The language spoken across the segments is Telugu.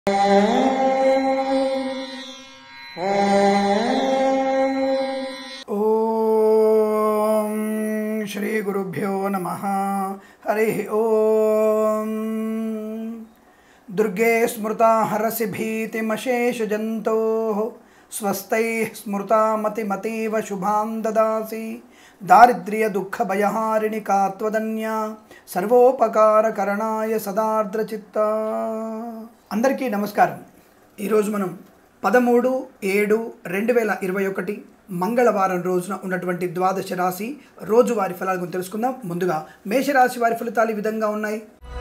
ఓం శ్రీ గురుభ్యో నమ హరి ఓం దుర్గే స్మృతా హరసి భీతిమశేషజంతో స్వస్థై స్మృతా మతిమతీవ శుభాం దదాసి దారిద్ర్య దుఃఖ భయహారిణి కాత్వదన్య సర్వోపకారకరణాయ సదార్ద్రచిత్త అందరికీ నమస్కారం ఈరోజు మనం పదమూడు ఏడు రెండు వేల ఇరవై ఒకటి మంగళవారం రోజున ఉన్నటువంటి ద్వాదశ రాశి రోజువారి ఫలాల గురించి తెలుసుకుందాం ముందుగా మేషరాశి వారి ఫలితాలు ఈ విధంగా ఉన్నాయి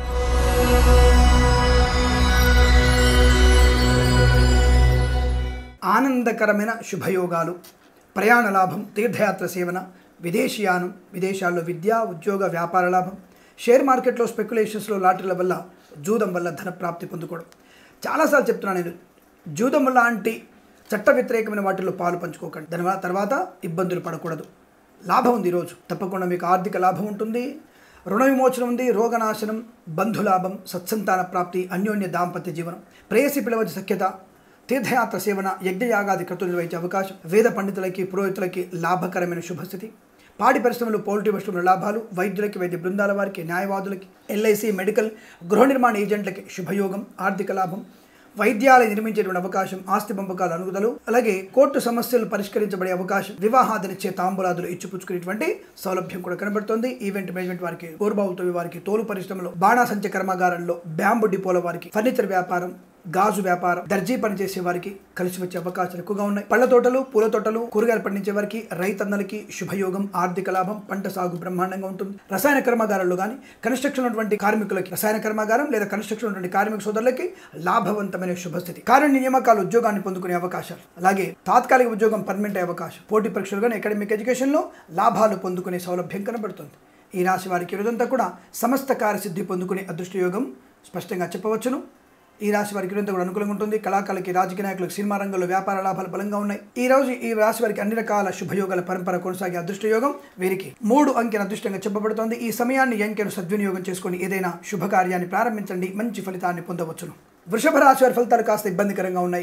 ఆనందకరమైన శుభయోగాలు ప్రయాణ లాభం తీర్థయాత్ర సేవన విదేశీయానం విదేశాల్లో విద్య ఉద్యోగ వ్యాపార లాభం షేర్ మార్కెట్లో స్పెక్యులేషన్స్లో లాటరీల వల్ల జూదం వల్ల ధన ప్రాప్తి పొందుకోవడం చాలాసార్లు చెప్తున్నాను నేను జూదం లాంటి చట్ట వ్యతిరేకమైన వాటిల్లో పాలు పంచుకోకండి దాని వల్ల తర్వాత ఇబ్బందులు పడకూడదు లాభం ఉంది ఈరోజు తప్పకుండా మీకు ఆర్థిక లాభం ఉంటుంది రుణ విమోచనం ఉంది రోగనాశనం బంధులాభం సత్సంతాన ప్రాప్తి అన్యోన్య దాంపత్య జీవనం ప్రేయసి పిలవచ్చి సఖ్యత తీర్థయాత్ర సేవన యజ్ఞయాగాది క్రతులు నిర్వహించే అవకాశం వేద పండితులకి పురోహితులకి లాభకరమైన శుభస్థితి పాడి పరిశ్రమలు పౌల్ట్రీ పరిశ్రమల లాభాలు వైద్యులకి వైద్య బృందాల వారికి న్యాయవాదులకి ఎల్ఐసి మెడికల్ గృహ నిర్మాణ ఏజెంట్లకి శుభయోగం ఆర్థిక లాభం వైద్యాలయం నిర్మించేటువంటి అవకాశం ఆస్తి పంపకాల అనుగుదలు అలాగే కోర్టు సమస్యలు పరిష్కరించబడే అవకాశం వివాహాదనిచ్చే తాంబూలాదులు ఇచ్చిపుచ్చుకునేటువంటి సౌలభ్యం కూడా కనబడుతోంది ఈవెంట్ మేనేజ్మెంట్ వారికి పూర్వభావుతో వారికి తోలు పరిశ్రమలో బాణాసంచ కర్మాగారంలో బ్యాంబు డిపోల వారికి ఫర్నిచర్ వ్యాపారం గాజు వ్యాపారం దర్జీ పనిచేసే వారికి కలిసి వచ్చే అవకాశాలు ఎక్కువగా ఉన్నాయి పళ్ళ తోటలు పూల తోటలు కూరగాయలు పండించే వారికి రైతన్నలకి శుభయోగం ఆర్థిక లాభం పంట సాగు బ్రహ్మాండంగా ఉంటుంది రసాయన కర్మాగారాల్లో కానీ కన్స్ట్రక్షన్ ఉన్నటువంటి కార్మికులకి రసాయన కర్మాగారం లేదా కన్స్ట్రక్షన్ ఉన్నటువంటి కార్మిక సోదరులకి లాభవంతమైన శుభస్థితి కార్య నియామకాలు ఉద్యోగాన్ని పొందుకునే అవకాశాలు అలాగే తాత్కాలిక ఉద్యోగం పర్మనెంట్ అయ్యే అవకాశం పోటీ పరీక్షలు కానీ అకాడమిక్ ఎడ్యుకేషన్లో లాభాలు పొందుకునే సౌలభ్యం కనబడుతుంది ఈ రాశి వారికి రోజంతా కూడా సమస్త కార్యసిద్ధి పొందుకునే అదృష్ట యోగం స్పష్టంగా చెప్పవచ్చును ఈ రాశి వారికి ఇదంతా కూడా అనుకూలంగా ఉంటుంది కళాకారులకి రాజకీయ నాయకులకు సినిమా రంగంలో వ్యాపార లాభాలు బలంగా ఉన్నాయి ఈ రోజు ఈ రాశి వారికి అన్ని రకాల శుభయోగాల పరంపర కొనసాగే అదృష్ట యోగం వీరికి మూడు అంకెన అదృష్టంగా చెప్పబడుతోంది ఈ సమయాన్ని ఈ అంకెను సద్వినియోగం చేసుకొని ఏదైనా శుభకార్యాన్ని ప్రారంభించండి మంచి ఫలితాన్ని పొందవచ్చును వృషభ రాశి వారి ఫలితాలు కాస్త ఇబ్బందికరంగా ఉన్నాయి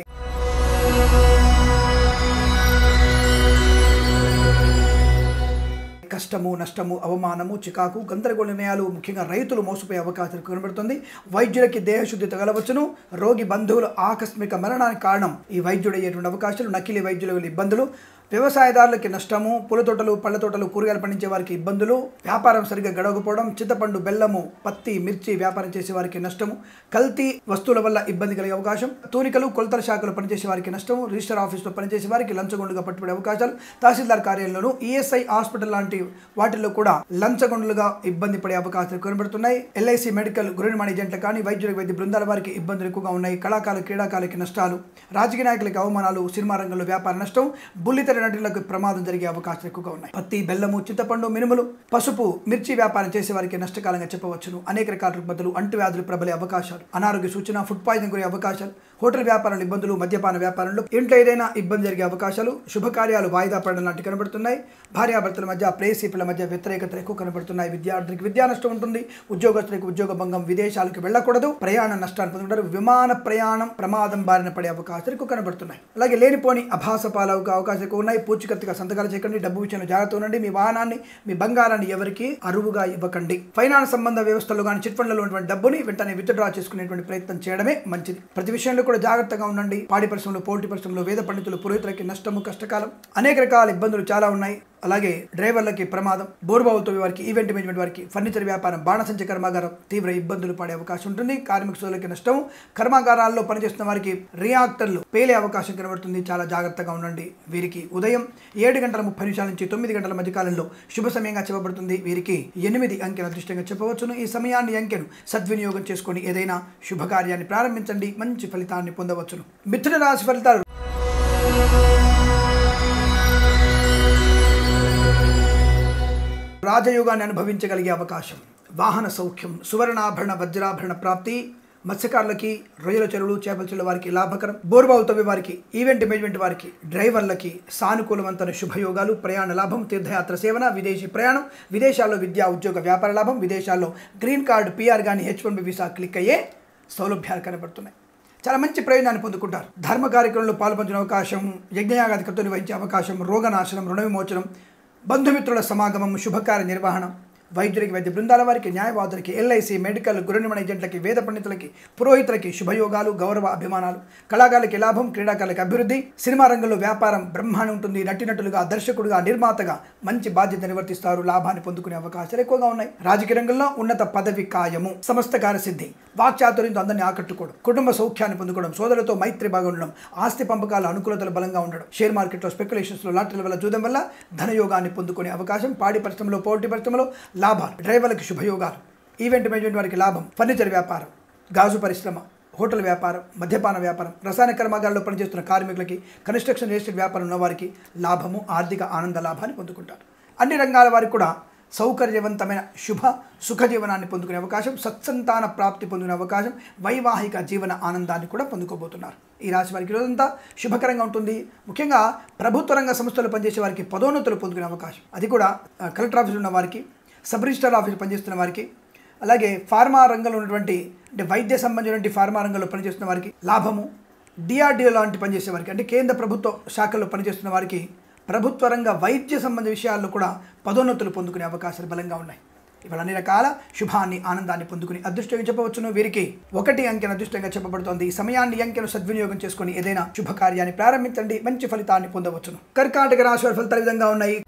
కష్టము నష్టము అవమానము చికాకు గందరగోళ నిర్ణయాలు ముఖ్యంగా రైతులు మోసపోయే అవకాశాలు కనబడుతుంది వైద్యులకి దేహశుద్ధి తగలవచ్చును రోగి బంధువుల ఆకస్మిక మరణానికి కారణం ఈ వైద్యుడు అయ్యేటువంటి అవకాశాలు నకిలీ వైద్యుల వల్ల ఇబ్బందులు వ్యవసాయదారులకి నష్టము పూల తోటలు పళ్ళ తోటలు కూరగాయలు పండించే వారికి ఇబ్బందులు వ్యాపారం సరిగ్గా గడవకపోవడం చింతపండు బెల్లము పత్తి మిర్చి వ్యాపారం చేసే వారికి నష్టము కల్తీ వస్తువుల వల్ల ఇబ్బంది కలిగే అవకాశం తూనికలు కొలతల శాఖలు పనిచేసే వారికి నష్టము రిజిస్టర్ ఆఫీస్లో పనిచేసే వారికి లంచగొండుగా పట్టుబడే అవకాశాలు తహసీల్దార్ కార్యాలయంలోనూ ఈఎస్ఐ హాస్పిటల్ లాంటి వాటిల్లో కూడా లంచగొండులుగా ఇబ్బంది పడే అవకాశాలు కనబడుతున్నాయి ఎల్ఐసి మెడికల్ గృహ నిర్మాణ ఏజెంట్ల కానీ వైద్యుల వైద్య బృందాల వారికి ఇబ్బందులు ఎక్కువగా ఉన్నాయి కళాకారులు క్రీడాకారులకి నష్టాలు రాజకీయ నాయకులకి అవమానాలు సినిమా రంగంలో వ్యాపార నష్టం బుల్లితెర నటులకు ప్రమాదం జరిగే అవకాశాలు ఎక్కువగా ఉన్నాయి పత్తి బెల్లము చింతపండు మినుములు పసుపు మిర్చి వ్యాపారం చేసే వారికి నష్టకాలంగా చెప్పవచ్చును అనేక రకాల రుగ్మతలు అంటువ్యాధులు ప్రబలే అవకాశాలు అనారోగ్య సూచన ఫుడ్ పాయిజన్ గురే అవకాశాలు హోటల్ వ్యాపారంలో ఇబ్బందులు మద్యపాన వ్యాపారంలో ఇంట్లో ఏదైనా ఇబ్బంది జరిగే అవకాశాలు శుభకార్యాలు వాయిదా పడడం లాంటివి కనబడుతున్నాయి భార్యాభర్తల మధ్య ప్రేసిపుల మధ్య వ్యతిరేకతలు ఎక్కువ కనబడుతున్నాయి విద్యార్థులకు విద్యా నష్టం ఉంటుంది ఉద్యోగస్తులకు ఉద్యోగ భంగం విదేశాలకు వెళ్ళకూడదు ప్రయాణ నష్టాన్ని పొందుకుంటారు విమాన ప్రయాణం ప్రమాదం బారిన పడే అవకాశాలు ఎక్కువ కనబడుతున్నాయి అలాగే లేనిపోని అభాస పాలవుగా అవకాశాలు ఎక్కువ ఉన్నాయి పూచికత్తుగా సంతకాలు చేయకండి డబ్బు విషయంలో జాగ్రత్త ఉండండి మీ వాహనాన్ని మీ బంగారాన్ని ఎవరికి అరువుగా ఇవ్వకండి ఫైనాన్స్ సంబంధ వ్యవస్థలో కానీ చిట్ ఫండ్లలో ఉన్నటువంటి డబ్బుని వెంటనే విత్డ్రా చేసుకునేటువంటి ప్రయత్నం చేయడమే మంచిది ప్రతి విషయంలో కూడా జాగ్రత్తగా ఉండండి పాడి పరిశ్రమలో పోటీ పరిశ్రమలో వేద పండితులు పురోహితులకి నష్టము కష్టకాలం అనేక రకాల ఇబ్బందులు చాలా ఉన్నాయి అలాగే డ్రైవర్లకి ప్రమాదం బోర్బావులతో వారికి ఈవెంట్ మేనేజ్మెంట్ వారికి ఫర్నిచర్ వ్యాపారం బాణసంచ కర్మాగారం తీవ్ర ఇబ్బందులు పడే అవకాశం ఉంటుంది కార్మిక సోదరులకి నష్టం కర్మాగారాల్లో పనిచేస్తున్న వారికి రియాక్టర్లు పేలే అవకాశం కనబడుతుంది చాలా జాగ్రత్తగా ఉండండి వీరికి ఉదయం ఏడు గంటల ముప్పై నిమిషాల నుంచి తొమ్మిది గంటల మధ్య కాలంలో శుభ సమయంగా చెప్పబడుతుంది వీరికి ఎనిమిది అంకెను అదృష్టంగా చెప్పవచ్చును ఈ సమయాన్ని అంకెను సద్వినియోగం చేసుకొని ఏదైనా శుభకార్యాన్ని ప్రారంభించండి మంచి ఫలితాన్ని పొందవచ్చును మిథున రాశి ఫలితాలు రాజయోగాన్ని అనుభవించగలిగే అవకాశం వాహన సౌఖ్యం సువర్ణాభరణ వజ్రాభరణ ప్రాప్తి మత్స్యకారులకి రొయ్యల చెరువులు చేపల చెరువుల వారికి లాభకరం బోర్బావులు తవ్వే వారికి ఈవెంట్ మేనేజ్మెంట్ వారికి డ్రైవర్లకి సానుకూలవంతమైన శుభయోగాలు ప్రయాణ లాభం తీర్థయాత్ర సేవన విదేశీ ప్రయాణం విదేశాల్లో విద్యా ఉద్యోగ వ్యాపార లాభం విదేశాల్లో గ్రీన్ కార్డు పిఆర్ కానీ H one B visa click అయ్యే సౌలభ్యాలు కనబడుతున్నాయి చాలా మంచి ప్రయోజనాన్ని పొందుకుంటారు ధర్మ కార్యక్రమంలో పాల్పంచిన అవకాశం యజ్ఞయాగాది కృతులు వహించే అవకాశం రోగనాశనం రుణ విమోచనం బంధుమిత్రుల సమాగమం శుభకార్య నిర్వహణ వైద్యులకి వైద్య బృందాల వారికి న్యాయవాదులకి ఎల్ఐసి మెడికల్ గృహ నిర్మాణ ఏజెంట్లకి వేద పండితులకి పురోహితులకి శుభయోగాలు గౌరవ అభిమానాలు కళాకారులకి లాభం క్రీడాకారులకి అభివృద్ధి సినిమా రంగంలో వ్యాపారం బ్రహ్మాండం ఉంటుంది నటినటులుగా దర్శకుడుగా నిర్మాతగా మంచి బాధ్యత నిర్వర్తిస్తారు లాభాన్ని పొందుకునే అవకాశాలు ఎక్కువగా ఉన్నాయి రాజకీయ రంగంలో ఉన్నత పదవి కాయము సమస్త కార్యసిద్ధి వాక్చాతుర్యంతో అందరినీ ఆకట్టుకోవడం కుటుంబ సౌఖ్యాన్ని పొందుకోవడం సోదరులతో మైత్రి బాగా ఉండడం ఆస్తి పంపకాల అనుకూలతలు బలంగా ఉండడం షేర్ మార్కెట్లో స్పెక్యులేషన్స్లో లాటరీల వల్ల చూడడం వల్ల ధనయోగాన్ని పొందుకునే అవకాశం పాడి పరిశ్రమలో పౌల్ట్రీ పరిశ్రమలో లాభాలు డ్రైవర్లకు శుభయోగాలు ఈవెంట్ మేనేజ్మెంట్ వారికి లాభం ఫర్నిచర్ వ్యాపారం గాజు పరిశ్రమ హోటల్ వ్యాపారం మద్యపాన వ్యాపారం రసాయన కర్మాగారాల్లో పనిచేస్తున్న కార్మికులకి కన్స్ట్రక్షన్ రియల్ ఎస్టేట్ వ్యాపారం ఉన్న వారికి లాభము ఆర్థిక ఆనంద లాభాన్ని పొందుకుంటారు అన్ని రంగాల వారికి కూడా సౌకర్యవంతమైన శుభ సుఖ జీవనాన్ని పొందుకునే అవకాశం సత్సంతాన ప్రాప్తి పొందుకునే అవకాశం వైవాహిక జీవన ఆనందాన్ని కూడా పొందుకోబోతున్నారు ఈ రాశి వారికి రోజంతా శుభకరంగా ఉంటుంది ముఖ్యంగా ప్రభుత్వ రంగ సంస్థలు పనిచేసే వారికి పదోన్నతులు పొందుకునే అవకాశం అది కూడా ఆ, కలెక్టర్ ఆఫీసులో ఉన్న వారికి సబ్ రిజిస్టర్ ఆఫీసులో పనిచేస్తున్న వారికి అలాగే ఫార్మా రంగంలో ఉన్నటువంటి అంటే వైద్య సంబంధించినటువంటి ఫార్మా రంగంలో పనిచేస్తున్న వారికి లాభము డిఆర్డిఓ లాంటి పనిచేసే వారికి అంటే కేంద్ర ప్రభుత్వ శాఖల్లో పనిచేస్తున్న వారికి ప్రభుత్వ రంగ వైద్య సంబంధ విషయాల్లో కూడా పదోన్నతులు పొందుకునే అవకాశాలు బలంగా ఉన్నాయి ఇవాళ అన్ని రకాల శుభాన్ని ఆనందాన్ని పొందుకుని అదృష్టంగా చెప్పవచ్చును వీరికి ఒకటి అంకెను అదృష్టంగా చెప్పబడుతోంది ఈ సమయాన్ని ఈ అంకెను సద్వినియోగం చేసుకుని ఏదైనా శుభకార్యాన్ని ప్రారంభించండి మంచి ఫలితాన్ని పొందవచ్చును కర్కాటక రాశి వారి ఫలితాలు ఈ విధంగా ఉన్నాయి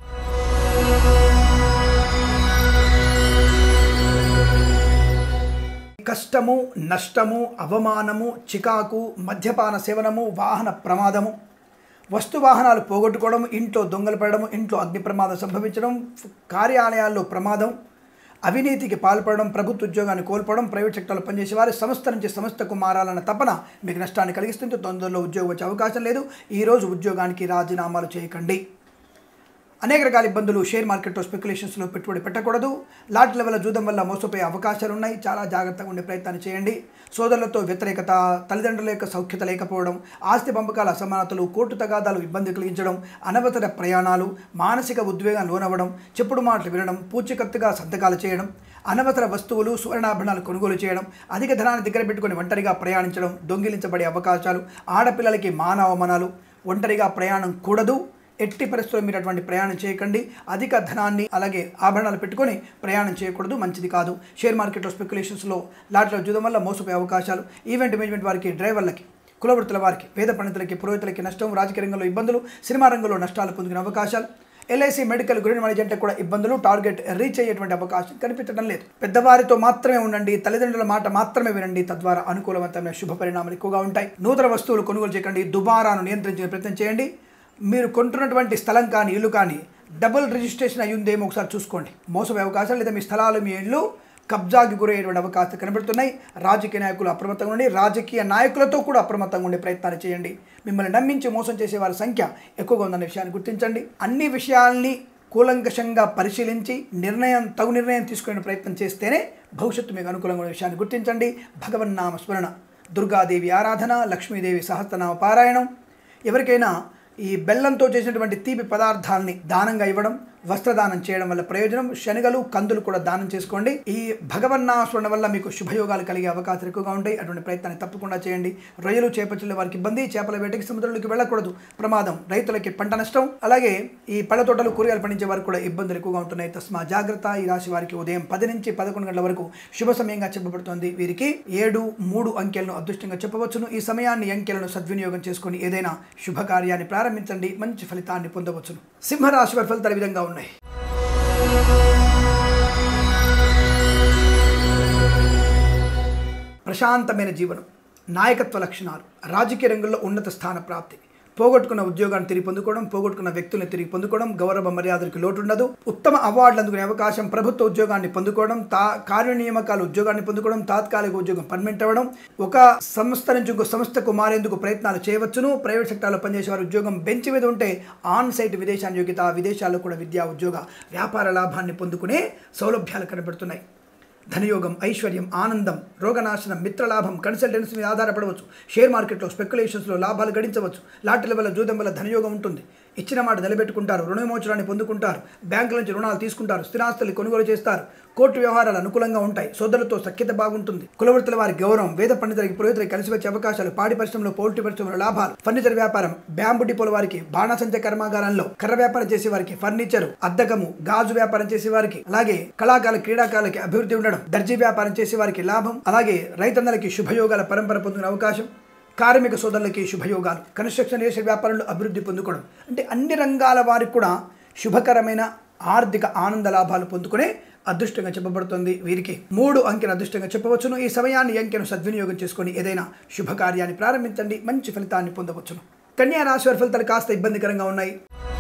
కష్టము నష్టము అవమానము చికాకు మద్యపాన సేవనము వాహన ప్రమాదము వస్తు వాహనాలు పోగొట్టుకోవడం ఇంట్లో దొంగలు పడడం ఇంట్లో అగ్ని ప్రమాదం సంభవించడం కార్యాలయాల్లో ప్రమాదం అవినీతికి పాల్పడడం ప్రభుత్వ ఉద్యోగాన్ని కోల్పోవడం ప్రైవేట్ సెక్టర్లో పనిచేసే వారి సంస్థ నుంచి సంస్థకు మారాలన్న తపన మీకు నష్టాన్ని కలిగిస్తుంది తొందరలో ఉద్యోగం వచ్చే అవకాశం లేదు ఈరోజు ఉద్యోగానికి రాజీనామాలు చేయకండి అనేక రకాల ఇబ్బందులు షేర్ మార్కెట్లో స్పెక్యులేషన్స్లో పెట్టుబడి పెట్టకూడదు లాట్ లెవెల్ జూదం వల్ల మోసపోయే అవకాశాలు ఉన్నాయి చాలా జాగ్రత్తగా ఉండే ప్రయత్నాన్ని చేయండి సోదరులతో వ్యతిరేకత తల్లిదండ్రుల యొక్క సౌఖ్యత లేకపోవడం ఆస్తి పంపకాల అసమానతలు కోర్టు తగాదాలు ఇబ్బంది కలిగించడం అనవసర ప్రయాణాలు మానసిక ఉద్వేగం లోనవ్వడం చెప్పుడు మాటలు వినడం పూచికత్తుగా సంతకాలు చేయడం అనవసర వస్తువులు సువర్ణాభరణాలు కొనుగోలు చేయడం అధిక ధనాన్ని దగ్గర పెట్టుకొని ఒంటరిగా ప్రయాణించడం దొంగిలించబడే అవకాశాలు ఆడపిల్లలకి మాన అవమానాలు ఒంటరిగా ప్రయాణం కూడదు ఎట్టి పరిస్థితుల్లో మీరు అటువంటి ప్రయాణం చేయకండి అధిక ధనాన్ని అలాగే ఆభరణాలు పెట్టుకొని ప్రయాణం చేయకూడదు మంచిది కాదు షేర్ మార్కెట్లో స్పెక్యులేషన్స్లో లాట్లో జూదం వల్ల మోసపోయే అవకాశాలు ఈవెంట్ మేనేజ్మెంట్ వారికి డ్రైవర్లకి కులవృత్తుల వారికి వేద పండితులకి పురోహితులకి నష్టం రాజకీయ రంగంలో ఇబ్బందులు సినిమా రంగంలో నష్టాలు పొందిన అవకాశాలు ఎల్ఐసి మెడికల్ గృహ మేనేజెంట్ కూడా ఇబ్బందులు టార్గెట్ రీచ్ అయ్యేటువంటి అవకాశం కనిపించడం లేదు పెద్దవారితో మాత్రమే ఉండండి తల్లిదండ్రుల మాట మాత్రమే వినండి తద్వారా అనుకూలవంతమైన శుభ పరిణామాలు ఎక్కువగా ఉంటాయి నూతన వస్తువులు కొనుగోలు చేయకండి దుబారాను నియంత్రించే ప్రయత్నం చేయండి మీరు కొంటున్నటువంటి స్థలం కానీ ఇల్లు కానీ డబుల్ రిజిస్ట్రేషన్ అయ్యిందేమో ఒకసారి చూసుకోండి మోసపోయే అవకాశాలు లేదా మీ స్థలాలు మీ ఇల్లు కబ్జాకి గురయ్యేటువంటి అవకాశాలు కనబడుతున్నాయి రాజకీయ నాయకులు అప్రమత్తంగా ఉండి రాజకీయ నాయకులతో కూడా అప్రమత్తంగా ఉండే ప్రయత్నాలు చేయండి మిమ్మల్ని నమ్మించి మోసం చేసే వారి సంఖ్య ఎక్కువగా ఉందన్న విషయాన్ని గుర్తించండి అన్ని విషయాల్ని కూలంకషంగా పరిశీలించి నిర్ణయం తగు నిర్ణయం తీసుకునే ప్రయత్నం చేస్తేనే భవిష్యత్తు మీకు అనుకూలంగా ఉన్న విషయాన్ని గుర్తించండి భగవన్నామ స్మరణ దుర్గాదేవి ఆరాధన లక్ష్మీదేవి సహస్రనామ పారాయణం ఎవరికైనా ఈ బెల్లంతో చేసినటువంటి తీపి పదార్థాలని దానంగా ఇవ్వడం వస్త్రదానం చేయడం వల్ల ప్రయోజనం శనగలు కందులు కూడా దానం చేసుకోండి ఈ భగవన్నాస్మరణ వల్ల మీకు శుభయోగాలు కలిగే అవకాశాలు ఎక్కువగా ఉంటాయి అటువంటి ప్రయత్నాన్ని తప్పకుండా చేయండి రొయ్యలు చేపచుల వారికి ఇబ్బంది చేపల వేటకి సముద్రంలోకి వెళ్ళకూడదు ప్రమాదం రైతులకి పంట నష్టం అలాగే ఈ పళ్ళ తోటలు కూరగాయలు పండించే వారికి కూడా ఇబ్బందులు ఎక్కువగా ఉంటున్నాయి తస్మా జాగ్రత్త ఈ రాశి వారికి ఉదయం పది నుంచి పదకొండు గంటల వరకు శుభ సమయంగా చెప్పబడుతోంది వీరికి ఏడు మూడు అంకెలను అదృష్టంగా చెప్పవచ్చును ఈ సమయాన్ని ఈ అంకెలను సద్వినియోగం చేసుకొని ఏదైనా శుభకార్యాన్ని ప్రారంభించండి మంచి ఫలితాన్ని పొందవచ్చును సింహరాశి వారి ఫలితాలు ఈ విధంగా ఉన్నాయి ప్రశాంతమైన జీవనం నాయకత్వ లక్షణాలు రాజకీయ రంగంలో ఉన్నత స్థాన ప్రాప్తి పోగొట్టుకున్న ఉద్యోగాన్ని తిరిగి పొందుకోవడం పోగొట్టుకున్న వ్యక్తులను తిరిగి పొందుకోవడం గౌరవ మర్యాదలకు లోటు ఉండదు ఉత్తమ అవార్డులు అందుకునే అవకాశం ప్రభుత్వ ఉద్యోగాన్ని పొందుకోవడం తా కార్యనియామకాలు ఉద్యోగాన్ని పొందుకోవడం తాత్కాలిక ఉద్యోగం పర్మనెంట్ అవ్వడం ఒక సంస్థ నుంచి ఇంకో సంస్థకు మారేందుకు ప్రయత్నాలు చేయవచ్చును ప్రైవేట్ సెక్టార్లో పనిచేసే వారి ఉద్యోగం బెంచ్ మీద ఉంటే ఆన్ సైట్ విదేశాన్ని యోగ్యత విదేశాల్లో కూడా విద్యా ఉద్యోగ వ్యాపార లాభాన్ని పొందుకునే సౌలభ్యాలు కనబడుతున్నాయి ధనయోగం ఐశ్వర్యం ఆనందం రోగనాశనం మిత్రలాభం కన్సల్టెన్సీ మీద ఆధారపడవచ్చు షేర్ మార్కెట్లో స్పెక్యులేషన్స్లో లాభాలు గడించవచ్చు లాటరీల వల్ల జూదం వల్ల ధనయోగం ఉంటుంది ఇచ్చిన మాట నిలబెట్టుకుంటారు రుణ విమోచనాన్ని పొందుకుంటారు బ్యాంకుల నుంచి రుణాలు తీసుకుంటారు స్థిరాస్తులు కొనుగోలు చేస్తారు కోర్టు వ్యవహారాలు అనుకూలంగా ఉంటాయి సోదరులతో సఖ్యత బాగుంటుంది కులవృత్తుల వారి గౌరవం వేద పండితులకి పురోహితులకి కలిసి వచ్చే అవకాశాలు పాడి పరిశ్రమలో పౌల్ట్రీ పరిశ్రమలో లాభాలు ఫర్నిచర్ వ్యాపారం బ్యాంబు డిపోల వారికి బాణసంచ కర్మాగారంలో కర్ర వ్యాపారం చేసే వారికి ఫర్నిచర్ అద్దకము గాజు వ్యాపారం చేసే వారికి అలాగే కళాకాల క్రీడాకారులకి అభివృద్ధి ఉండడం దర్జీ వ్యాపారం చేసే వారికి లాభం అలాగే రైతన్నలకి శుభయోగాల పరంపర పొందుకునే అవకాశం కార్మిక సోదరులకి శుభయోగాలు కన్స్ట్రక్షన్ చేసే వ్యాపారంలో అభివృద్ధి పొందుకోవడం అంటే అన్ని రంగాల వారికి కూడా శుభకరమైన ఆర్థిక ఆనంద లాభాలు పొందుకునే అదృష్టంగా చెప్పబడుతుంది వీరికి మూడు అంకెను అదృష్టంగా చెప్పవచ్చును ఈ సమయాన్ని ఈ అంకెను సద్వినియోగం చేసుకొని ఏదైనా శుభకార్యాన్ని ప్రారంభించండి మంచి ఫలితాన్ని పొందవచ్చును కన్యా రాశి వారి ఫలితాలు కాస్త ఇబ్బందికరంగా ఉన్నాయి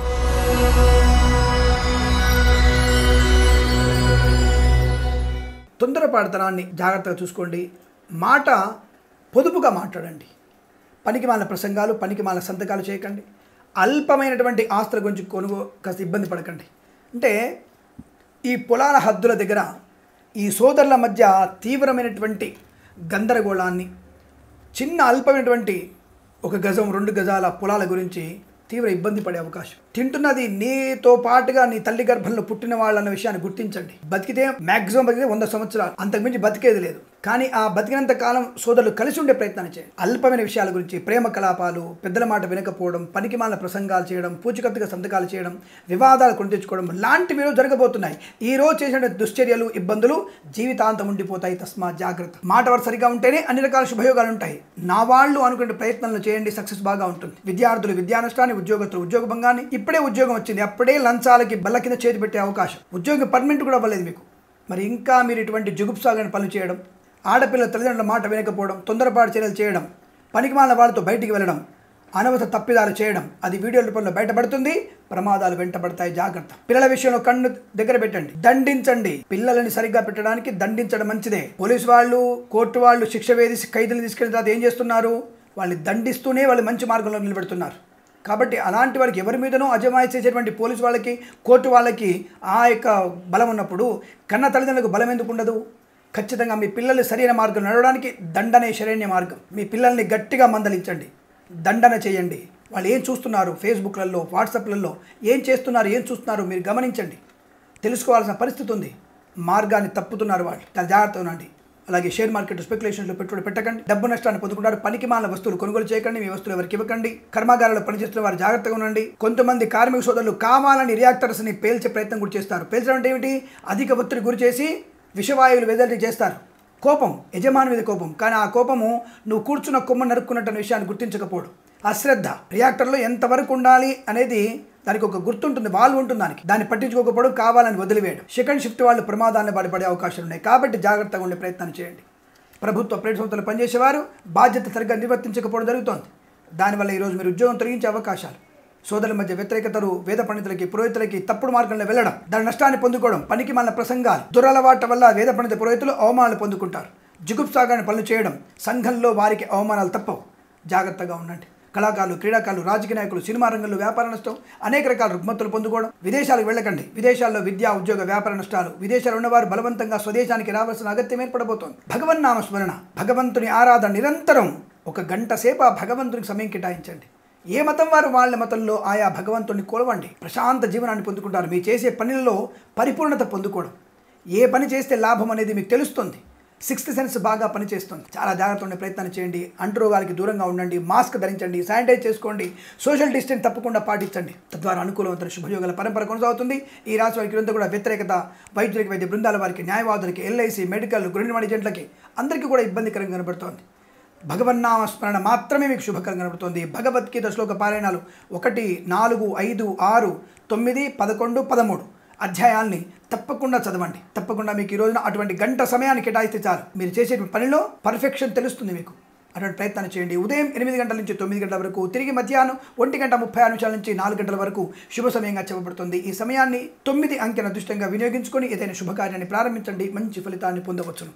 తొందరపాటుతనాన్ని జాగ్రత్తగా చూసుకోండి మాట పొదుపుగా మాట్లాడండి పనికిమాల ప్రసంగాలు పనికిమాల సంతకాలు చేయకండి అల్పమైనటువంటి ఆస్తుల గురించి కొనుగో కాస్త ఇబ్బంది పడకండి అంటే ఈ పొలాల హద్దుల దగ్గర ఈ సోదరుల మధ్య తీవ్రమైనటువంటి గందరగోళాన్ని చిన్న అల్పమైనటువంటి ఒక గజం రెండు గజాల పొలాల గురించి తీవ్ర ఇబ్బంది పడే అవకాశం తింటున్నది నీతో పాటుగా నీ తల్లి గర్భంలో పుట్టిన వాళ్ళన్న విషయాన్ని గుర్తించండి బతికితే మాక్సిమం బతికితే వంద సంవత్సరాలు అంతకుమించి బతికేది లేదు కానీ ఆ బతికినంత కాలం సోదరులు కలిసి ఉండే ప్రయత్నాన్ని చేయండి అల్పమైన విషయాల గురించి ప్రేమ కలాపాలు పెద్దల మాట వినకపోవడం పనికిమాల ప్రసంగాలు చేయడం పూచికత్తుగా సంతకాలు చేయడం వివాదాలు కొని తెచ్చుకోవడం లాంటివి ఈరోజు జరగబోతున్నాయి ఈ రోజు చేసిన దుశ్చర్యలు ఇబ్బందులు జీవితాంతం ఉండిపోతాయి తస్మా జాగ్రత్త మాట వారు సరిగా ఉంటేనే అన్ని రకాల శుభయోగాలు ఉంటాయి నా వాళ్ళు అనుకునే ప్రయత్నాలను చేయండి సక్సెస్ బాగా ఉంటుంది విద్యార్థులు విద్యా నష్టాన్ని ఉద్యోగస్తులు ఉద్యోగ భంగాన్ని ఇప్పుడే ఉద్యోగం వచ్చింది అప్పుడే లంచాలకి బల్ల కింద చేతి పెట్టే అవకాశం ఉద్యోగం పర్మనెంట్ కూడా అవ్వలేదు మీకు మరి ఇంకా మీరు ఇటువంటి జుగుప్సాగని పనులు చేయడం ఆడపిల్లల తల్లిదండ్రుల మాట వినకపోవడం తొందరపాటు చర్యలు చేయడం పనికిమాలిన వాళ్ళతో బయటికి వెళ్ళడం అనవసర తప్పిదాలు చేయడం అది వీడియో రూపంలో బయటపడుతుంది ప్రమాదాలు వెంటబడతాయి జాగ్రత్త పిల్లల విషయంలో కన్ను దగ్గర పెట్టండి దండించండి పిల్లలని సరిగ్గా పెట్టడానికి దండించడం మంచిదే పోలీసు వాళ్ళు కోర్టు వాళ్ళు శిక్ష వేధిసి ఖైదీలు తీసుకెళ్ళిన తర్వాత ఏం చేస్తున్నారు వాళ్ళని దండిస్తూనే వాళ్ళు మంచి మార్గంలో నిలబెడుతున్నారు కాబట్టి అలాంటి వారికి ఎవరి మీదనో అజమాయి చేసేటువంటి పోలీసు వాళ్ళకి కోర్టు వాళ్ళకి ఆ యొక్క బలం ఉన్నప్పుడు కన్న తల్లిదండ్రులకు బలం ఎందుకు ఉండదు ఖచ్చితంగా మీ పిల్లల్ని సరైన మార్గం నడవడానికి దండనే శరణ్య మార్గం మీ పిల్లల్ని గట్టిగా మందలించండి దండన చేయండి వాళ్ళు ఏం చూస్తున్నారు ఫేస్బుక్లలో వాట్సాప్లలో ఏం చేస్తున్నారు ఏం చూస్తున్నారు మీరు గమనించండి తెలుసుకోవాల్సిన పరిస్థితి ఉంది మార్గాన్ని తప్పుతున్నారు వాళ్ళు చాలా జాగ్రత్తగా ఉండండి అలాగే షేర్ మార్కెట్ స్పెక్యులేషన్స్లో పెట్టుబడి పెట్టకండి డబ్బు నష్టాన్ని పొందుకుంటారు పనికి మాల వస్తువులు కొనుగోలు చేయకండి మీ వస్తువులు ఎవరికి ఇవ్వకండి కర్మాగారాల్లో పనిచేస్తున్న వారు జాగ్రత్తగా ఉండండి కొంతమంది కార్మిక సోదరులు కావాలని రియాక్టర్స్ని పేల్చే ప్రయత్నం కూడా చేస్తారు పేల్చడం అంటే ఏమిటి అధిక ఒత్తిడి గురి చేసి విషవాయువులు వెదలి చేస్తారు కోపం యజమాని మీద కోపం కానీ ఆ కోపము నువ్వు కూర్చున్న కొమ్మ నరుక్కున్నట్టు విషయాన్ని గుర్తించకపోవడం అశ్రద్ధ రియాక్టర్లో ఎంతవరకు ఉండాలి అనేది దానికి ఒక గుర్తుంటుంది వాళ్ళు ఉంటుంది దానికి దాన్ని పట్టించుకోకపోవడం కావాలని వదిలివేయడం సెకండ్ షిఫ్ట్ వాళ్ళు ప్రమాదాలను పడిపడే అవకాశాలు ఉన్నాయి కాబట్టి జాగ్రత్తగా ఉండే ప్రయత్నం చేయండి ప్రభుత్వ ప్రైవేట్ సంస్థలు పనిచేసేవారు బాధ్యత సరిగ్గా నిర్వర్తించకపోవడం జరుగుతోంది దానివల్ల ఈరోజు మీరు ఉద్యోగం తొలగించే అవకాశాలు సోదరుల మధ్య వ్యతిరేకతలు వేద పండితులకి పురోహితులకి తప్పుడు మార్గంలో వెళ్ళడం దాని నష్టాన్ని పొందుకోవడం పనికి మన ప్రసంగాలు దురలవాట్ల వల్ల వేద పండిత పురోహితులు అవమానాలు పొందుకుంటారు జుగుప్సాగాన్ని పనులు చేయడం సంఘంలో వారికి అవమానాలు తప్పవు జాగ్రత్తగా ఉండండి కళాకారులు క్రీడాకారులు రాజకీయ నాయకులు సినిమా రంగంలో వ్యాపార నష్టం అనేక రకాల రుగ్మతులు పొందుకోవడం విదేశాలకు వెళ్ళకండి విదేశాల్లో విద్యా ఉద్యోగ వ్యాపార నష్టాలు విదేశాలు ఉన్నవారు బలవంతంగా స్వదేశానికి రావాల్సిన అగత్యం ఏర్పడబోతోంది భగవన్ నామ స్మరణ భగవంతుని ఆరాధన నిరంతరం ఒక గంట సేపు ఆ భగవంతునికి సమయం కేటాయించండి ఏ మతం వారు వాళ్ళ మతంలో ఆయా భగవంతుని కొలవండి ప్రశాంత జీవనాన్ని పొందుకుంటారు మీరు చేసే పనులలో పరిపూర్ణత పొందుకోవడం ఏ పని చేస్తే లాభం అనేది మీకు తెలుస్తుంది సిక్స్త్ సెన్స్ బాగా పనిచేస్తుంది చాలా జాగ్రత్త ఉండే ప్రయత్నం చేయండి అంటురోగాలకి దూరంగా ఉండండి మాస్క్ ధరించండి శానిటైజ్ చేసుకోండి సోషల్ డిస్టెన్స్ తప్పకుండా పాటించండి తద్వారా అనుకూలవంతమైన శుభయోగాల పరంపర కొనసాగుతుంది ఈ రాశి వారికి అంతా కూడా వ్యతిరేకత వైద్యులకి వైద్య బృందాల వారికి న్యాయవాదులకి ఎల్ఐసి మెడికల్ గృహిణి వాణిజ్యంట్లకి అందరికీ కూడా ఇబ్బందికరంగా కనబడుతోంది భగవన్నామ స్మరణ మాత్రమే మీకు శుభకరంగా కనబడుతుంది భగవద్గీత శ్లోక పారాయణాలు ఒకటి నాలుగు ఐదు ఆరు తొమ్మిది పదకొండు పదమూడు అధ్యాయాల్ని తప్పకుండా చదవండి తప్పకుండా మీకు ఈ రోజున అటువంటి గంట సమయాన్ని కేటాయిస్తే చాలు మీరు చేసే పనిలో పర్ఫెక్షన్ తెలుస్తుంది మీకు అటువంటి ప్రయత్నాన్ని చేయండి ఉదయం ఎనిమిది గంటల నుంచి తొమ్మిది గంటల వరకు తిరిగి మధ్యాహ్నం ఒంటి గంట ముప్పై ఆరు నిమిషాల నుంచి నాలుగు గంటల వరకు శుభ సమయంగా చెప్పబడుతుంది ఈ సమయాన్ని తొమ్మిది అంకెన దృష్టంగా వినియోగించుకొని ఏదైనా శుభకార్యాన్ని ప్రారంభించండి మంచి ఫలితాన్ని పొందవచ్చును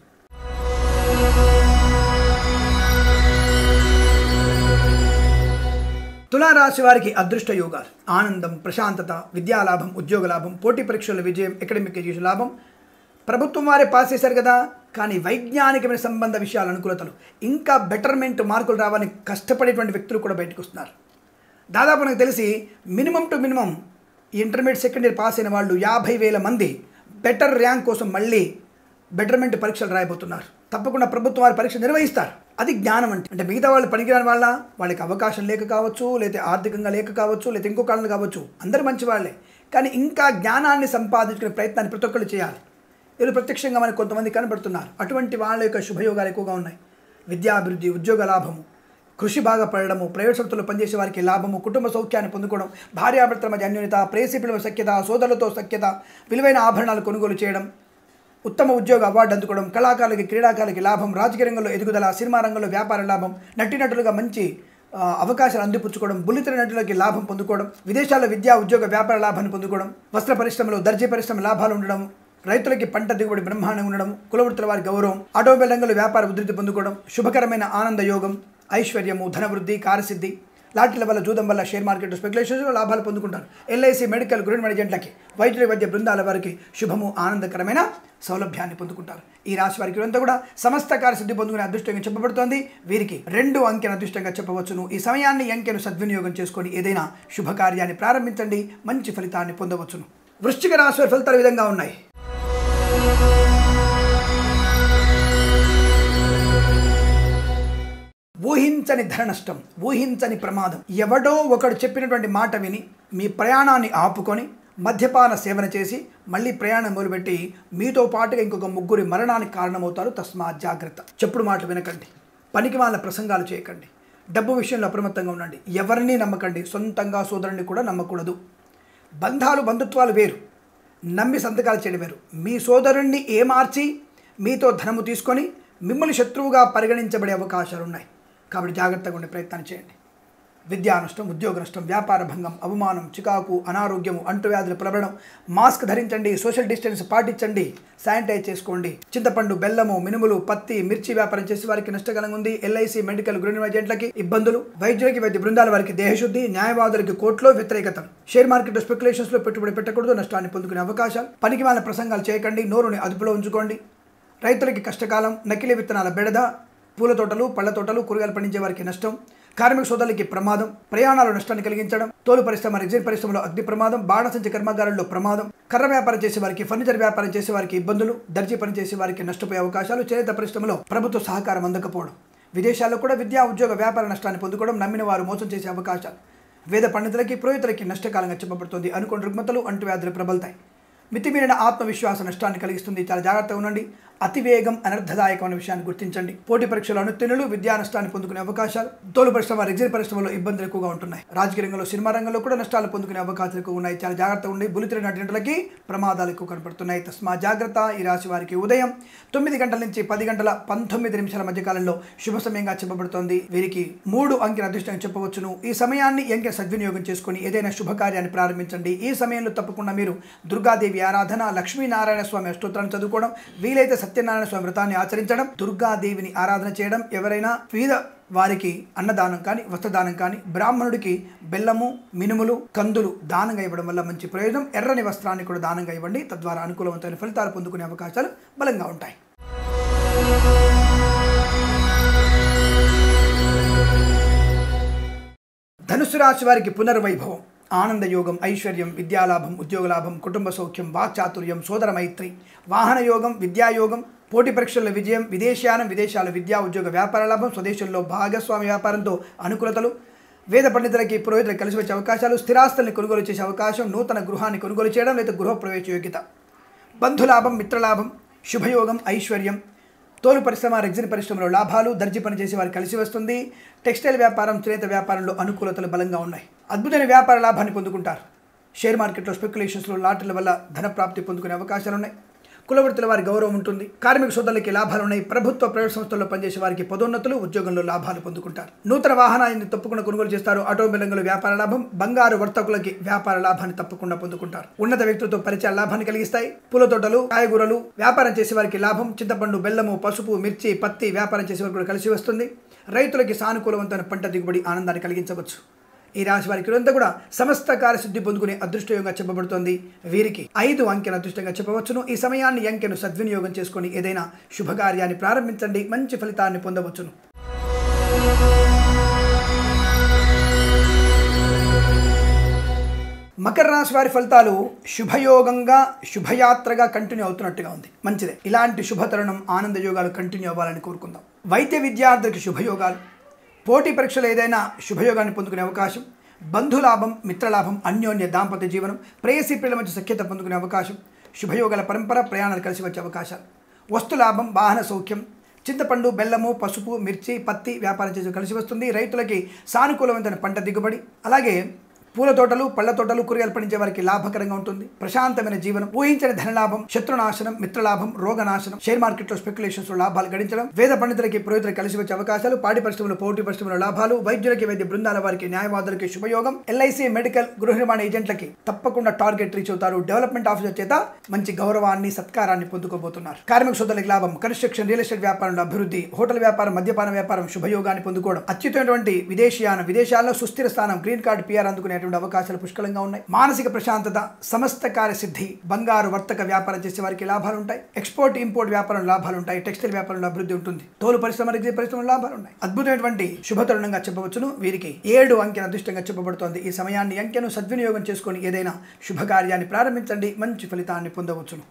తులారాశి వారికి అదృష్ట యోగాలు ఆనందం ప్రశాంతత విద్యాలాభం ఉద్యోగ లాభం పోటీ పరీక్షల విజయం అకాడమిక్ ఎడ్యుకేషన్ లాభం ప్రభుత్వం వారే పాస్ చేశారు కదా కానీ వైజ్ఞానికమైన సంబంధ విషయాల అనుకూలతలు ఇంకా బెటర్మెంట్ మార్కులు రావాలని కష్టపడేటువంటి వ్యక్తులు కూడా బయటకు వస్తున్నారు దాదాపు నాకు తెలిసి minimum to minimum intermediate second year pass అయిన వాళ్ళు యాభై వేల మంది బెటర్ ర్యాంక్ కోసం మళ్ళీ బెటర్మెంట్ పరీక్షలు రాయబోతున్నారు తప్పకుండా ప్రభుత్వం వారి పరీక్ష నిర్వహిస్తారు అది జ్ఞానం అంటే అంటే మిగతా వాళ్ళు పనికిరాని వాళ్ళ వాళ్ళకి అవకాశం లేక కావచ్చు లేదా ఆర్థికంగా లేక కావచ్చు లేదా ఇంకో కారణాలు కావచ్చు అందరూ మంచి వాళ్ళే కానీ ఇంకా జ్ఞానాన్ని సంపాదించుకునే ప్రయత్నాన్ని ప్రతి ఒక్కళ్ళు చేయాలి వీళ్ళు ప్రత్యక్షంగా మనకు కొంతమంది కనబడుతున్నారు అటువంటి వాళ్ళ యొక్క శుభయోగాలు ఎక్కువగా ఉన్నాయి విద్యాభివృద్ధి ఉద్యోగ లాభము కృషి బాగా పడడము ప్రైవేట్ సంస్థల్లో పనిచేసే వారికి లాభము కుటుంబ సౌఖ్యాన్ని పొందుకోవడం భార్యాభర్తల మధ్య అన్యోన్యత ప్రేసిపిల సఖ్యత సోదరులతో సఖ్యత విలువైన ఆభరణాలు కొనుగోలు చేయడం ఉత్తమ ఉద్యోగ అవార్డు అందుకోవడం కళాకారులకి క్రీడాకారులకి లాభం రాజకీయ రంగంలో ఎదుగుదల సినిమా రంగంలో వ్యాపార లాభం నటినటులుగా మంచి ఆ, అవకాశాలు అందిపుచ్చుకోవడం బుల్లితెర నటులకి లాభం పొందుకోవడం విదేశాల్లో విద్యా ఉద్యోగ వ్యాపార లాభాన్ని పొందుకోవడం వస్త్ర పరిశ్రమలో దర్జీ పరిశ్రమ లాభాలు ఉండడం రైతులకి పంట దిగుబడి బ్రహ్మాండంగా ఉండడం కులవృత్తుల వారి గౌరవం ఆటోమొబైల్ రంగంలో వ్యాపార ఉధృతి పొందుకోవడం శుభకరమైన ఆనంద యోగం ఐశ్వర్యము ధనవృద్ధి కార్యసిద్ధి లాటరీల వల్ల జూదం వల్ల షేర్ మార్కెట్ స్పెక్యులేషన్స్లో లాభాలు పొందుకుంటారు ఎల్ఐసి మెడికల్ గృహ ఏజెంట్లకి వైద్యుల వైద్య బృందాల వారికి శుభము ఆనందకరమైన సౌలభ్యాన్ని పొందుకుంటారు ఈ రాశి వారికి అంతా కూడా సమస్త కార్యసిద్ధి పొందుకునే అదృష్టంగా చెప్పబడుతోంది వీరికి రెండు అంకెను అదృష్టంగా చెప్పవచ్చును ఈ సమయాన్ని ఈ అంకెను సద్వినియోగం చేసుకొని ఏదైనా శుభకార్యాన్ని ప్రారంభించండి మంచి ఫలితాన్ని పొందవచ్చును వృశ్చిక రాశి వారి ఫలితాలు ఈ విధంగా ఉన్నాయి ఊహించని ధర నష్టం ఊహించని ప్రమాదం ఎవడో ఒకడు చెప్పినటువంటి మాట విని మీ ప్రయాణాన్ని ఆపుకొని మద్యపాన సేవన చేసి మళ్ళీ ప్రయాణం మొదలుపెట్టి మీతో పాటుగా ఇంకొక ముగ్గురి మరణానికి కారణమవుతారు తస్మా జాగ్రత్త చెప్పుడు మాటలు వినకండి పనికి వాళ్ళ ప్రసంగాలు చేయకండి డబ్బు విషయంలో అప్రమత్తంగా ఉండండి ఎవరిని నమ్మకండి సొంతంగా సోదరుని కూడా నమ్మకూడదు బంధాలు బంధుత్వాలు వేరు నమ్మి సంతకాలు చేయడం వేరు మీ సోదరుణ్ణి ఏమార్చి మీతో ధనము తీసుకొని మిమ్మల్ని శత్రువుగా పరిగణించబడే అవకాశాలు ఉన్నాయి కాబట్టి జాగ్రత్తగా ఉండే ప్రయత్నం చేయండి విద్యా నష్టం ఉద్యోగ నష్టం వ్యాపార భంగం అవమానం చికాకు అనారోగ్యము అంటువ్యాధులు ప్రబలడం మాస్క్ ధరించండి సోషల్ డిస్టెన్స్ పాటించండి శానిటైజ్ చేసుకోండి చింతపండు బెల్లము మినుములు పత్తి మిర్చి వ్యాపారం చేసే వారికి నష్టకరంగా ఉంది ఎల్ఐసి మెడికల్ గృహ ఏజెంట్లకి ఇబ్బందులు వైద్యులకి వైద్య బృందాల వారికి దేహశుద్ధి న్యాయవాదులకి కోర్టులో వ్యతిరేకత షేర్ మార్కెట్ స్పెక్యులేషన్స్ లో పెట్టుబడి పెట్టకూడదు నష్టాన్ని పొందుకునే అవకాశాలు పనికి వాళ్ళ ప్రసంగాలు చేయకండి నోరుని అదుపులో ఉంచుకోండి రైతులకి కష్టకాలం నకిలీ విత్తనాల బెడద పూల తోటలు పళ్ళ తోటలు కూరగాయలు పండించే వారికి నష్టం కార్మిక సోదరులకి ప్రమాదం ప్రయాణాలు నష్టాన్ని కలిగించడం తోలు పరిశ్రమ రిజైన్ పరిశ్రమలో అగ్ని ప్రమాదం బాణసంచి కర్మాగారాల్లో ప్రమాదం కర్ర వ్యాపారం చేసే వారికి ఫర్నిచర్ వ్యాపారం చేసే వారికి ఇబ్బందులు దర్జీ పని చేసే వారికి నష్టపోయే అవకాశాలు చేనేత పరిశ్రమలో ప్రభుత్వ సహకారం అందకపోవడం విదేశాల్లో కూడా విద్యా ఉద్యోగ వ్యాపార నష్టాన్ని పొందుకోవడం నమ్మిన వారు మోసం చేసే అవకాశాలు వేద పండితులకి పురోహితులకి నష్టకాలంగా చెప్పబడుతుంది అనుకోని రుగ్మతలు అంటువ్యాధులు ప్రబలుతాయి మితిమీరిన ఆత్మవిశ్వాస నష్టాన్ని కలిగిస్తుంది చాలా జాగ్రత్తగా ఉండండి అతివేగం అనర్థదాయకమైన విషయాన్ని గుర్తించండి పోటీ పరీక్షలు అనుత్తీర్ణులు విద్యా నష్టాన్ని పొందుకునే అవకాశాలు తోలు పరిశ్రమ రెగ్జిన్ పరిశ్రమలో ఇబ్బందులు ఎక్కువగా ఉంటున్నాయి రాజకీయ రంగంలో సినిమా రంగంలో కూడా నష్టాలు పొందుకునే అవకాశాలు ఎక్కువ ఉన్నాయి చాలా జాగ్రత్తగా ఉండి బులితిరి నటినటులకి ప్రమాదాలు ఎక్కువ కనపడుతున్నాయి తస్మా జాగ్రత్త ఈ రాశి వారికి ఉదయం తొమ్మిది గంటల నుంచి పది గంటల పంతొమ్మిది నిమిషాల మధ్య కాలంలో శుభ సమయంగా చెప్పబడుతోంది వీరికి మూడు అంకెల అదృష్టంగా చెప్పవచ్చును ఈ సమయాన్ని ఈ అంకె సద్వినియోగం చేసుకొని ఏదైనా శుభకార్యాన్ని ప్రారంభించండి ఈ సమయంలో తప్పకుండా మీరు దుర్గాదేవి ఆరాధన లక్ష్మీనారాయణ స్వామి అష్టోత్తరాన్ని చదువుకోవడం వీలైతే సత్యనారాయణ స్వామి వ్రతాన్ని ఆచరించడం దుర్గాదేవిని ఆరాధన చేయడం ఎవరైనా పేద వారికి అన్నదానం కానీ వస్త్రదానం కానీ బ్రాహ్మణుడికి బెల్లము మినుములు కందులు దానంగా ఇవ్వడం వల్ల మంచి ప్రయోజనం ఎర్రని వస్త్రాన్ని కూడా దానంగా ఇవ్వండి తద్వారా అనుకూలవంతమైన ఫలితాలు పొందుకునే అవకాశాలు బలంగా ఉంటాయి ధనుసు రాశి వారికి పునర్వైభవం ఆనంద యోగం ఐశ్వర్యం విద్యాలాభం ఉద్యోగలాభం కుటుంబ సౌఖ్యం వాక్చాతుర్యం సోదర మైత్రి వాహన యోగం విద్యాయోగం పోటీ పరీక్షల్లో విజయం విదేశానం విదేశాల విద్యా ఉద్యోగ వ్యాపార లాభం స్వదేశంలో భాగస్వామి వ్యాపారంతో అనుకూలతలు వేద పండితులకి పురోహితులకు కలిసి వచ్చే అవకాశాలు స్థిరాస్తుల్ని కొనుగోలు చేసే అవకాశం నూతన గృహాన్ని కొనుగోలు చేయడం లేదా గృహ ప్రవేశ యోగ్యత బంధులాభం మిత్రలాభం శుభయోగం ఐశ్వర్యం తోలు పరిశ్రమ రెగ్జిన్ పరిశ్రమలో లాభాలు దర్జీ పని చేసే వారికి కలిసి వస్తుంది టెక్స్టైల్ వ్యాపారం చేనేత వ్యాపారంలో అనుకూలతలు బలంగా ఉన్నాయి అద్భుతమైన వ్యాపార లాభాన్ని పొందుకుంటారు షేర్ మార్కెట్లో స్పెక్యులేషన్స్లో లాటరీల వల్ల ధన ప్రాప్తి పొందుకునే అవకాశాలు ఉన్నాయి కులవృత్తుల వారి గౌరవం ఉంటుంది కార్మిక సోదరులకి లాభాలు ఉన్నాయి ప్రభుత్వ ప్రైవేట్ సంస్థల్లో పనిచేసే వారికి పదోన్నతులు ఉద్యోగంలో లాభాలు పొందుకుంటారు నూతన వాహనాన్ని తప్పకుండా కొనుగోలు చేస్తారు ఆటోమొబైల్ రంగంలో వ్యాపార లాభం బంగారు వర్తకులకి వ్యాపార లాభాన్ని తప్పకుండా పొందుకుంటారు ఉన్నత వ్యక్తులతో పరిచయ లాభాన్ని కలిగిస్తాయి పూల తోటలు కాయగూరలు వ్యాపారం చేసే వారికి లాభం చింతపండు బెల్లము పసుపు మిర్చి పత్తి వ్యాపారం చేసే వారికి కూడా కలిసి వస్తుంది రైతులకి సానుకూలవంతమైన పంట దిగుబడి ఆనందాన్ని కలిగించవచ్చు ఈ రాశి వారికి అంతా కూడా సమస్త కార్యసిద్ధి పొందుకునే అదృష్టయోగంగా చెప్పబడుతోంది వీరికి ఐదు అంకెల అదృష్టంగా చెప్పవచ్చును ఈ సమయాన్ని ఈ అంకెను సద్వినియోగం చేసుకొని ఏదైనా శుభకార్యాన్ని ప్రారంభించండి మంచి ఫలితాన్ని పొందవచ్చును కుంభరాశి వారి ఫలితాలు శుభయోగంగా శుభయాత్రగా కంటిన్యూ అవుతున్నట్టుగా ఉంది మంచిదే ఇలాంటి శుభతరుణం ఆనంద యోగాలు కంటిన్యూ అవ్వాలని కోరుకుందాం వైద్య విద్యార్థులకు శుభయోగాలు పోటీ పరీక్షలు ఏదైనా శుభయోగాన్ని పొందుకునే అవకాశం బంధులాభం మిత్రలాభం అన్యోన్య దాంపత్య జీవనం ప్రేయసీ పిల్లల మధ్య సఖ్యత పొందుకునే అవకాశం శుభయోగాల పరంపర ప్రయాణాలు కలిసి వచ్చే అవకాశాలు వస్తులాభం వాహన సౌఖ్యం చింతపండు బెల్లము పసుపు మిర్చి పత్తి వ్యాపారం చేసి కలిసి వస్తుంది రైతులకి సానుకూలమైన పంట దిగుబడి అలాగే పూల తోటలు పళ్ళ తోటలు కూరగాయలు పండించే వారికి లాభకరంగా ఉంటుంది ప్రశాంతమైన జీవనం ఊహించని ధనలాభం శత్రునాశనం మిత్రలాభం రోగనాశనం షేర్ మార్కెట్లో స్పెక్యులేషన్స్ లో లాభాలు గడించడం వేద పండితులకి పురోహితులకు కలిసి వచ్చే అవకాశాలు పాడి పరిశ్రమలు పోటీ పరిశ్రమల లాభాలు వైద్యులకి వైద్య బృందాల వారికి న్యాయవాదులకి శుభయోగం ఎల్ఐసి మెడికల్ గృహ నిర్మాణ ఏజెంట్లకి తప్పకుండా టార్గెట్ రీచ్ అవుతారు డెవలప్మెంట్ ఆఫీసర్ చేత మంచి గౌరవాన్ని సత్కారాన్ని పొందుకోబోతున్నారు కార్మిక సోదరులకు లాభం కన్స్ట్రక్షన్ రియల్ ఎస్టేట్ వ్యాపారంలో అభివృద్ధి హోటల్ వ్యాపారం మద్యపాన వ్యాపారం శుభయోగాన్ని పొందుకోవడం అత్యుత్తమైనటువంటి విదేశీయాన విదేశాల్లో సుస్థిర స్థానం గ్రీన్ కార్డ్ పిఆర్ అందుకునేటువంటి అవకాశాలు పుష్కలంగా ఉన్నాయి మానసిక ప్రశాంతత సమస్త కార్య సిద్ధి బంగారు వర్తక వ్యాపారం చేసే వారికి లాభాలు ఉంటాయి ఎక్స్పోర్ట్ ఇంపోర్ట్ వ్యాపారం లాభాలు ఉంటాయి టెక్స్టైల్ వ్యాపారంలో అభివృద్ధి ఉంటుంది తోలు పరిశ్రమ రిగ్రీ పరిశ్రమలో లాభాలు ఉన్నాయి అద్భుతమైనటువంటి శుభతరుణంగా చెప్పవచ్చును వీరికి ఏడు అంకెన అదృష్టంగా చెప్పబడుతోంది ఈ సమయాన్ని అంకెను సద్వినియోగం చేసుకొని ఏదైనా శుభకార్యాన్ని ప్రారంభించండి మంచి ఫలితాన్ని పొందవచ్చును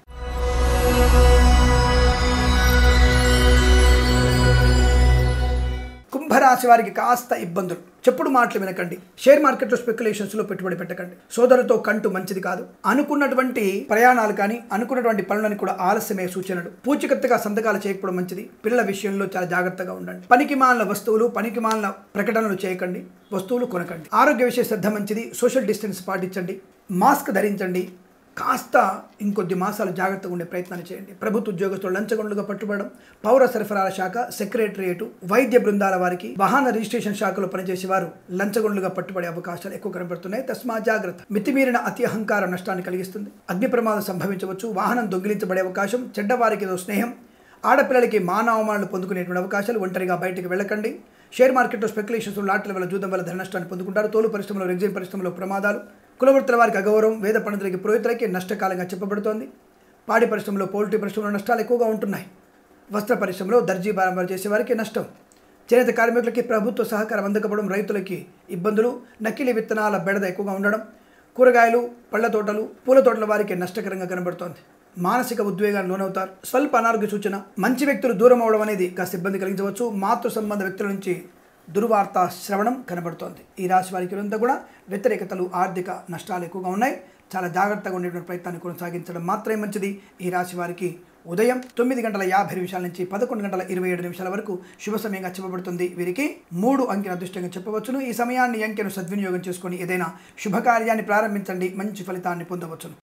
కుంభరాశి వారికి కాస్త ఇబ్బందులు చెప్పుడు మాటలు వినకండి షేర్ మార్కెట్లో స్పెక్యులేషన్స్ లో పెట్టుబడి పెట్టకండి సోదరుతో కంటు మంచిది కాదు అనుకున్నటువంటి ప్రయాణాలు కానీ అనుకున్నటువంటి పనులని కూడా ఆలస్యమే సూచనలు పూచికత్తుగా సంతకాలు చేయకపోవడం మంచిది పిల్లల విషయంలో చాలా జాగ్రత్తగా ఉండండి పనికి మాలిన వస్తువులు పనికి మాలిన ప్రకటనలు చేయకండి వస్తువులు కొనకండి ఆరోగ్య విషయ శ్రద్ధ మంచిది సోషల్ డిస్టెన్స్ పాటించండి మాస్క్ ధరించండి కాస్త ఇంకొద్ది మాసాలు జాగ్రత్తగా ఉండే ప్రయత్నాలు చేయండి ప్రభుత్వ ఉద్యోగస్తులు లంచగొండలుగా పట్టుబడడం పౌర సరఫరాల శాఖ సెక్రటరియట్ వైద్య బృందాల వారికి వాహన రిజిస్ట్రేషన్ శాఖలో పనిచేసే వారు లంచగొండలుగా పట్టుబడే అవకాశాలు ఎక్కువ కనబడుతున్నాయి తస్మా జాగ్రత్త మితిమీరిన అతి అహంకారం నష్టాన్ని కలిగిస్తుంది అగ్ని ప్రమాదం సంభవించవచ్చు వాహనం దొంగిలించబడే అవకాశం చెడ్డవారికి ఏదో స్నేహం ఆడపిల్లలకి మానవమానాలు పొందుకునేటువంటి అవకాశాలు ఒంటరిగా బయటకు వెళ్ళకండి షేర్ మార్కెట్లో స్పెక్యులేషన్స్ లాటల వల్ల జూదం వల్ల ధన నష్టాన్ని పొందుకుంటారు తోలు పరిశ్రమలో రెగ్జిన్ పరిశ్రమలో ప్రమాదాలు కులవృత్తుల వారికి అగౌరవం వేద పండితులకి పురోహితులకి నష్టకాలంగా చెప్పబడుతోంది పాడి పరిశ్రమలో పౌల్ట్రీ పరిశ్రమలో నష్టాలు ఎక్కువగా ఉంటున్నాయి వస్త్ర పరిశ్రమలో దర్జీ వ్యాపారం చేసే వారికి నష్టం చేనేత కార్మికులకి ప్రభుత్వ సహకారం అందకపోవడం రైతులకి ఇబ్బందులు నకిలీ విత్తనాల బెడద ఎక్కువగా ఉండడం కూరగాయలు పళ్ళ తోటలు పూల తోటల వారికి నష్టకరంగా కనబడుతోంది మానసిక ఉద్వేగాలు లోనవుతారు స్వల్ప అనారోగ్య సూచన మంచి వ్యక్తులు దూరం అవడం అనేది కాస్త ఇబ్బంది కలిగించవచ్చు మాతృ సంబంధ వ్యక్తుల నుంచి దుర్వార్త శ్రవణం కనబడుతోంది ఈ రాశి వారికి అంతా కూడా వ్యతిరేకతలు ఆర్థిక నష్టాలు ఎక్కువగా ఉన్నాయి చాలా జాగ్రత్తగా ఉండేటువంటి ప్రయత్నాన్ని కొనసాగించడం మాత్రమే మంచిది ఈ రాశి వారికి ఉదయం తొమ్మిది గంటల యాభై నిమిషాల నుంచి పదకొండు గంటల ఇరవై ఏడు నిమిషాల వరకు శుభ సమయంగా చెప్పబడుతుంది వీరికి మూడు అంకెల అదృష్టంగా చెప్పవచ్చును ఈ సమయాన్ని ఈ అంకెను సద్వినియోగం చేసుకొని ఏదైనా శుభకార్యాన్ని ప్రారంభించండి మంచి ఫలితాన్ని పొందవచ్చును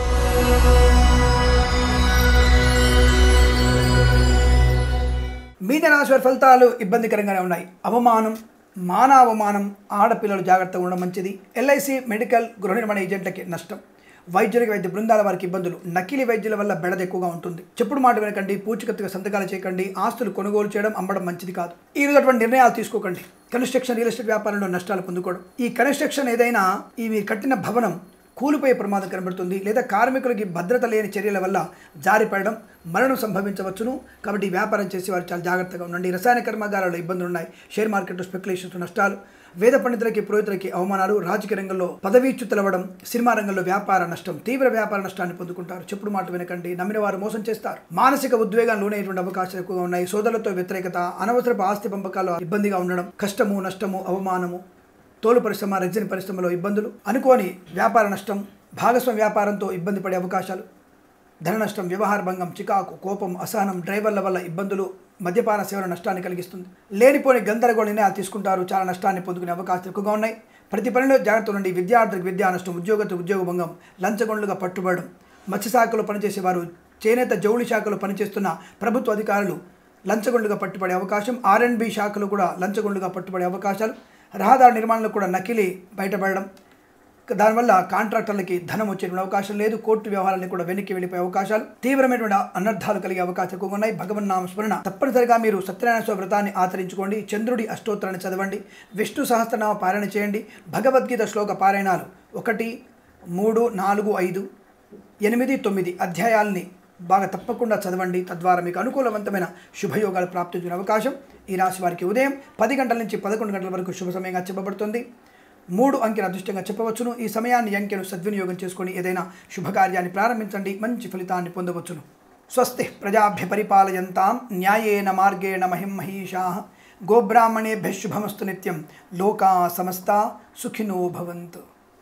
మీద రాశి వారి ఫలితాలు ఇబ్బందికరంగానే ఉన్నాయి అవమానం మాన అవమానం ఆడపిల్లలు జాగ్రత్తగా ఉండడం మంచిది ఎల్ఐసి మెడికల్ గృహ నిర్మాణ ఏజెంట్లకి నష్టం వైద్యులకి వైద్య బృందాల వారికి ఇబ్బందులు నకిలీ వైద్యుల వల్ల బెడద ఎక్కువగా ఉంటుంది చెప్పుడు మాట వినకండి పూచికత్తుగా సంతకాలు చేయకండి ఆస్తులు కొనుగోలు చేయడం అమ్మడం మంచిది కాదు ఈ రోజు అటువంటి నిర్ణయాలు తీసుకోకండి కన్స్ట్రక్షన్ రియల్ ఎస్టేట్ వ్యాపారంలో నష్టాలు పొందుకోవడం ఈ కన్స్ట్రక్షన్ ఏదైనా ఈ మీరు కట్టిన భవనం కూలిపోయే ప్రమాదం కనబడుతుంది లేదా కార్మికులకి భద్రత లేని చర్యల వల్ల జారిపడడం మరణం సంభవించవచ్చును కాబట్టి ఈ వ్యాపారం చేసే వారు చాలా జాగ్రత్తగా ఉండండి రసాయన కర్మాగారాల్లో ఇబ్బందులు ఉన్నాయి షేర్ మార్కెట్లో స్పెక్యులేషన్స్ నష్టాలు వేద పండితులకి పురోహితులకి అవమానాలు రాజకీయ రంగంలో పదవీచ్యుతులవ్వడం సినిమా రంగంలో వ్యాపార నష్టం తీవ్ర వ్యాపార నష్టాన్ని పొందుకుంటారు చెప్పుడు మాట వినకండి నమ్మిన వారు మోసం చేస్తారు మానసిక ఉద్వేగాలు లోనైనటువంటి అవకాశాలు ఎక్కువగా ఉన్నాయి సోదరులతో వ్యతిరేకత అనవసరపు ఆస్తి పంపకాలు ఇబ్బందిగా ఉండడం కష్టము నష్టము అవమానము తోలు పరిశ్రమ రెగ్జిన్ పరిశ్రమలో ఇబ్బందులు అనుకోని వ్యాపార నష్టం భాగస్వామ్య వ్యాపారంతో ఇబ్బంది పడే అవకాశాలు ధన నష్టం వ్యవహార భంగం చికాకు కోపం అసహనం డ్రైవర్ల వల్ల ఇబ్బందులు మద్యపాన సేవల నష్టాన్ని కలిగిస్తుంది లేనిపోని గందరగోళ నిర్ణయాలు తీసుకుంటారు చాలా నష్టాన్ని పొందుకునే అవకాశాలు ఎక్కువగా ఉన్నాయి ప్రతి పనిలో జాగ్రత్త నుండి విద్యార్థులకు విద్యా నష్టం ఉద్యోగతు ఉద్యోగ భంగం లంచగొండ్లుగా పట్టుబడడం మత్స్య శాఖలో పనిచేసే వారు చేనేత జౌళి శాఖలో పనిచేస్తున్న ప్రభుత్వ అధికారులు లంచగొండ్లుగా పట్టుబడే అవకాశం ఆర్ఎండ్బి శాఖలు కూడా లంచగొండ్లుగా పట్టుబడే అవకాశాలు రహదారి నిర్మాణంలో కూడా నకిలీ బయటపడడం దానివల్ల కాంట్రాక్టర్లకి ధనం వచ్చేటువంటి అవకాశం లేదు కోర్టు వ్యవహారాన్ని కూడా వెనక్కి వెళ్ళిపోయే అవకాశాలు తీవ్రమైనటువంటి అనర్థాలు కలిగే అవకాశాలు ఎక్కువగా ఉన్నాయి భగవన్నామ స్మరణ తప్పనిసరిగా మీరు సత్యనారాయణ స్వామి వ్రతాన్ని ఆచరించుకోండి చంద్రుడి అష్టోత్తరాన్ని చదవండి విష్ణు సహస్రనామ పారాయణ చేయండి భగవద్గీత శ్లోక పారాయణాలు ఒకటి మూడు నాలుగు ఐదు ఎనిమిది తొమ్మిది అధ్యాయాల్ని బాగా తప్పకుండా చదవండి తద్వారా మీకు అనుకూలవంతమైన శుభయోగాలు ప్రాప్తించిన అవకాశం ఈ రాశి వారికి ఉదయం పది గంటల నుంచి పదకొండు గంటల వరకు శుభ సమయంగా చెప్పబడుతుంది మూడు అంకెను అదృష్టంగా చెప్పవచ్చును ఈ సమయాన్ని ఈ అంకెను సద్వినియోగం చేసుకొని ఏదైనా శుభకార్యాన్ని ప్రారంభించండి మంచి ఫలితాన్ని పొందవచ్చును స్వస్తి ప్రజాభ్య పరిపాలయంతాం న్యాయేన మార్గేణ మహిం మహీషా గోబ్రాహ్మణేభ్య శుభమస్తు నిత్యం లోకా సమస్త సుఖినో భవంతు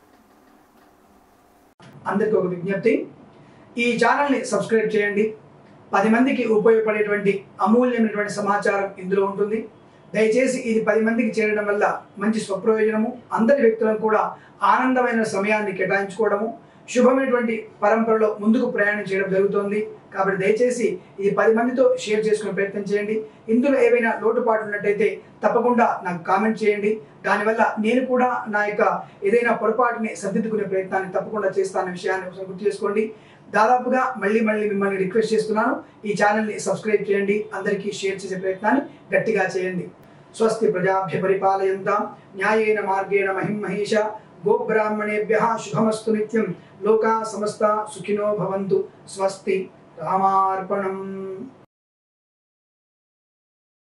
అందరికీ ఒక విజ్ఞప్తి ఈ ఛానల్ని సబ్స్క్రైబ్ చేయండి పది మందికి ఉపయోగపడేటువంటి అమూల్యమైనటువంటి సమాచారం ఇందులో ఉంటుంది దయచేసి ఇది పది మందికి చేరడం వల్ల మంచి స్వప్రయోజనము అందరి వ్యక్తులను కూడా ఆనందమైన సమయాన్ని కేటాయించుకోవడము శుభమైనటువంటి పరంపరలో ముందుకు ప్రయాణం చేయడం జరుగుతోంది కాబట్టి దయచేసి ఇది పది మందితో షేర్ చేసుకునే ప్రయత్నం చేయండి ఇందులో ఏవైనా లోటుపాట్లు ఉన్నట్టయితే తప్పకుండా నాకు కామెంట్ చేయండి దానివల్ల నేను కూడా నా యొక్క ఏదైనా పొరపాటుని సర్దిద్దుకునే ప్రయత్నాన్ని తప్పకుండా చేస్తానన్న విషయాన్ని ఒకసారి గుర్తు చేసుకోండి దాదాపుగా మళ్ళీ మళ్ళీ మిమ్మల్ని రిక్వెస్ట్ చేస్తున్నాను ఈ ఛానల్ని సబ్స్క్రైబ్ చేయండి అందరికీ షేర్ చేసే ప్రయత్నాన్ని గట్టిగా చేయండి స్వస్తి ప్రజాభ్య పరిపాలయంతాం న్యాయేన మార్గేణ మహిం మహేష గోబ్రాహ్మణేభ్య శుభమస్తు నిత్యం లోకా సమస్త సుఖినో భవంతు స్వస్తి రామార్పణం